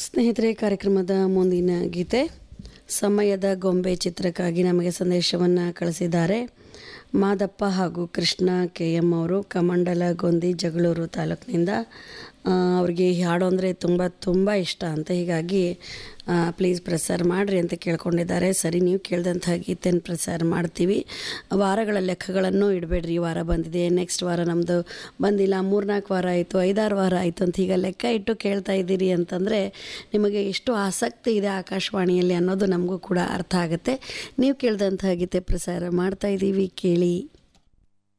ಸ್ನೇಹಿತರೆ ಕಾರ್ಯಕ್ರಮದ ಮುಂದಿನ ಗೀತೆ ಸಮಯದ ಗೊಂಬೆ ಚಿತ್ರಕ್ಕಾಗಿ ನಮಗೆ ಸಂದೇಶವನ್ನು ಕಳಿಸಿದ್ದಾರೆ ಮಾದಪ್ಪ ಹಾಗೂ ಕೃಷ್ಣ ಕೆ ಎಂ ಅವರು ಕಮಂಡಲ ಗೊಂದಿ ಜಗಳೂರು ತಾಲೂಕಿನಿಂದ ಆ, ಅವ್ರಿಗೆ ಈ ಹಾಡು ಅಂದರೆ ತುಂಬ ತುಂಬ ಇಷ್ಟ ಅಂತ ಹೀಗಾಗಿ ಪ್ಲೀಸ್ ಪ್ರಸಾರ ಮಾಡಿರಿ ಅಂತ ಕೇಳ್ಕೊಂಡಿದ್ದಾರೆ ಸರಿ ನೀವು ಕೇಳಿದಂಥ ಗೀತೆನ ಪ್ರಸಾರ ಮಾಡ್ತೀವಿ ವಾರಗಳ ಲೆಕ್ಕಗಳನ್ನು ಇಡಬೇಡ್ರಿ ಈ ವಾರ ಬಂದಿದೆ ನೆಕ್ಸ್ಟ್ ವಾರ ನಮ್ಮದು ಬಂದಿಲ್ಲ ಮೂರ್ನಾಲ್ಕು ವಾರ ಆಯಿತು ಐದಾರು ವಾರ ಆಯಿತು ಅಂತ ಈಗ ಲೆಕ್ಕ ಇಟ್ಟು ಕೇಳ್ತಾ ಇದ್ದೀರಿ ಅಂತಂದರೆ ನಿಮಗೆ ಎಷ್ಟು ಆಸಕ್ತಿ ಇದೆ ಆಕಾಶವಾಣಿಯಲ್ಲಿ ಅನ್ನೋದು ನಮಗೂ ಕೂಡ ಅರ್ಥ ಆಗುತ್ತೆ ನೀವು ಕೇಳಿದಂಥ ಗೀತೆ ಪ್ರಸಾರ ಮಾಡ್ತಾ ಇದ್ದೀವಿ ಕೇಳಿ